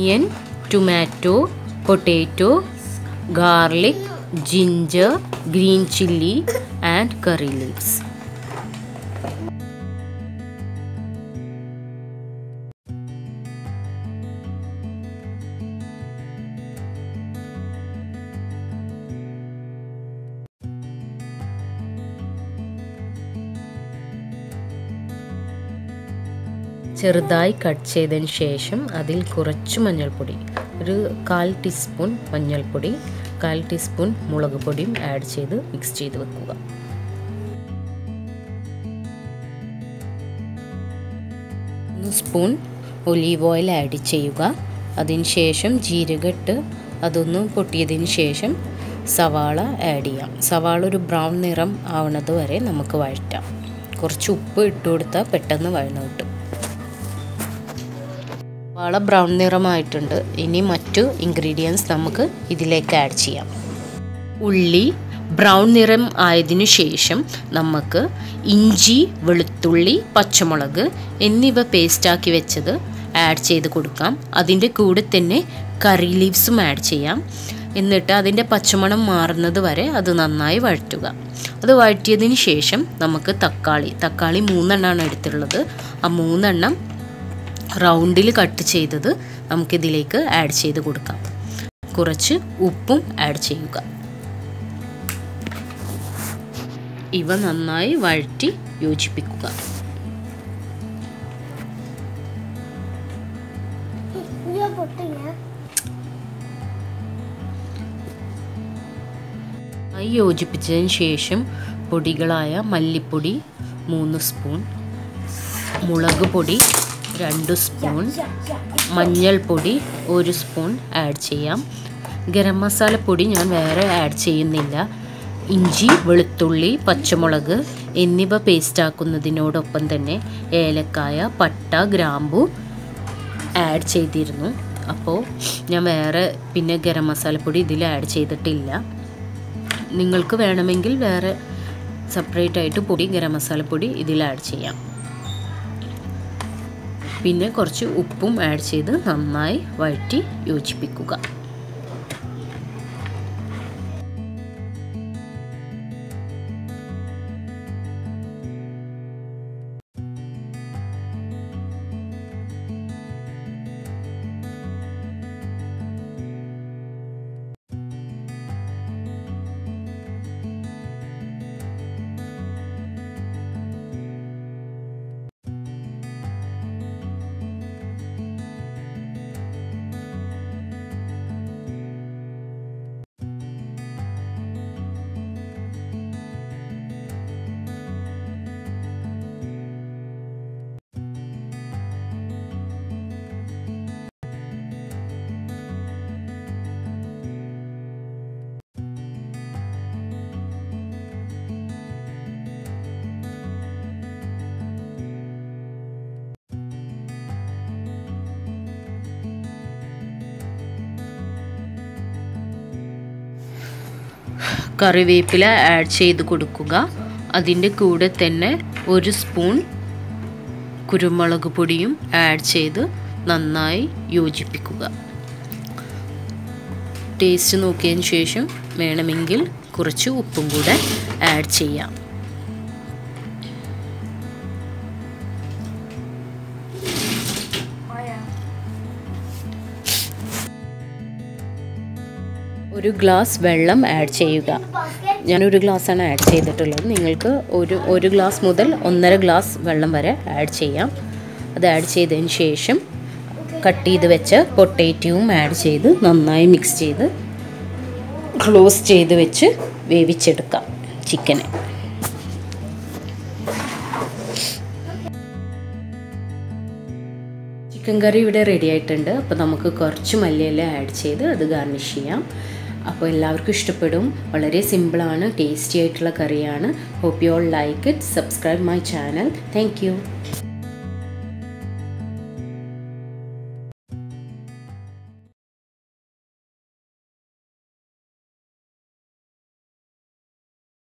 onion tomato potato garlic ginger green chilli and curry leaves ചെറുതായി cut ചെയ്തതിന് ശേഷം അതിൽ കുറച്ച് മഞ്ഞൾപ്പൊടി ഒരു കാൽ ടീസ്പൂൺ മഞ്ഞൾപ്പൊടി കാൽ ടീസ്പൂൺ മുളക് പൊടിയും ആഡ് ചെയ്ത് മിക്സ് ചെയ്ത് വെക്കുക മൂന്ന് സ്പൂൺ ഒലീവ് ഓയിൽ ആഡ് ചെയ്യുക അതിന് ശേഷം ജീരകട്ട് അതൊന്ന് പൊട്ടിയതിന് ശേഷം സവാള ആഡ് ചെയ്യാം സവാള ഒരു ബ്രൗൺ നിറം ആവണത് വരെ നമുക്ക് വഴറ്റാം കുറച്ച് ഉപ്പ് ഇട്ട് കൊടുത്താൽ പെട്ടെന്ന് വഴന്ന് കിട്ടും സവാള ബ്രൗൺ നിറമായിട്ടുണ്ട് ഇനി മറ്റു ഇൻഗ്രീഡിയൻസ് നമുക്ക് ഇതിലേക്ക് ആഡ് ചെയ്യാം ഉള്ളി ബ്രൗൺ നിറം ആയതിനു ശേഷം നമുക്ക് ഇഞ്ചി വെളുത്തുള്ളി പച്ചമുളക് എന്നിവ പേസ്റ്റാക്കി വെച്ചത് ആഡ് ചെയ്ത് കൊടുക്കാം അതിൻ്റെ കൂടെ തന്നെ കറി ലീവ്സും ആഡ് ചെയ്യാം എന്നിട്ട് അതിൻ്റെ പച്ചമണം മാറുന്നത് വരെ അത് നന്നായി വഴറ്റുക അത് വഴറ്റിയതിന് ശേഷം നമുക്ക് തക്കാളി തക്കാളി മൂന്നെണ്ണമാണ് എടുത്തുള്ളത് ആ മൂന്നെണ്ണം റൗണ്ടിൽ കട്ട് ചെയ്തത് നമുക്കിതിലേക്ക് ആഡ് ചെയ്ത് കൊടുക്കാം കുറച്ച് ഉപ്പും ആഡ് ചെയ്യുക ഇവ നന്നായി വഴറ്റി യോജിപ്പിക്കുക നന്നായി യോജിപ്പിച്ചതിന് ശേഷം പൊടികളായ മല്ലിപ്പൊടി മൂന്ന് സ്പൂൺ മുളക് പൊടി രണ്ട് സ്പൂൺ മഞ്ഞൾപ്പൊടി ഒരു സ്പൂൺ ആഡ് ചെയ്യാം ഗരം മസാലപ്പൊടി ഞാൻ വേറെ ആഡ് ചെയ്യുന്നില്ല ഇഞ്ചി വെളുത്തുള്ളി പച്ചമുളക് എന്നിവ പേസ്റ്റാക്കുന്നതിനോടൊപ്പം തന്നെ ഏലക്കായ പട്ട ഗ്രാമ്പു ആഡ് ചെയ്തിരുന്നു അപ്പോൾ ഞാൻ വേറെ പിന്നെ ഗരം മസാലപ്പൊടി ഇതിൽ ആഡ് ചെയ്തിട്ടില്ല നിങ്ങൾക്ക് വേണമെങ്കിൽ വേറെ സെപ്പറേറ്റ് ആയിട്ട് പൊടി ഗരം മസാലപ്പൊടി ഇതിൽ ആഡ് ചെയ്യാം പിന്നെ കുറച്ച് ഉപ്പും ആഡ് ചെയ്ത് നന്നായി വഴറ്റി യോജിപ്പിക്കുക കറിവേപ്പില ആഡ് ചെയ്ത് കൊടുക്കുക അതിൻ്റെ കൂടെ തന്നെ ഒരു സ്പൂൺ കുരുമുളക് പൊടിയും ആഡ് ചെയ്ത് നന്നായി യോജിപ്പിക്കുക ടേസ്റ്റ് നോക്കിയതിന് ശേഷം വേണമെങ്കിൽ കുറച്ച് ഉപ്പും കൂടെ ആഡ് ചെയ്യാം ഒരു ഗ്ലാസ് വെള്ളം ആഡ് ചെയ്യുക ഞാനൊരു ഗ്ലാസ്സാണ് ആഡ് ചെയ്തിട്ടുള്ളത് നിങ്ങൾക്ക് ഒരു ഒരു ഗ്ലാസ് മുതൽ ഒന്നര ഗ്ലാസ് വെള്ളം വരെ ആഡ് ചെയ്യാം അത് ആഡ് ചെയ്തതിന് ശേഷം കട്ട് ചെയ്ത് വെച്ച പൊട്ടേറ്റവും ആഡ് ചെയ്ത് നന്നായി മിക്സ് ചെയ്ത് ക്ലോസ് ചെയ്ത് വെച്ച് വേവിച്ചെടുക്കാം ചിക്കനെ ചിക്കൻ കറി ഇവിടെ റെഡി ആയിട്ടുണ്ട് അപ്പോൾ നമുക്ക് കുറച്ച് മല്ലിയില ആഡ് ചെയ്ത് അത് ഗാർണിഷ് ചെയ്യാം അപ്പോൾ എല്ലാവർക്കും ഇഷ്ടപ്പെടും വളരെ സിമ്പിളാണ് ടേസ്റ്റി ആയിട്ടുള്ള കറിയാണ് hope you all like it subscribe my channel thank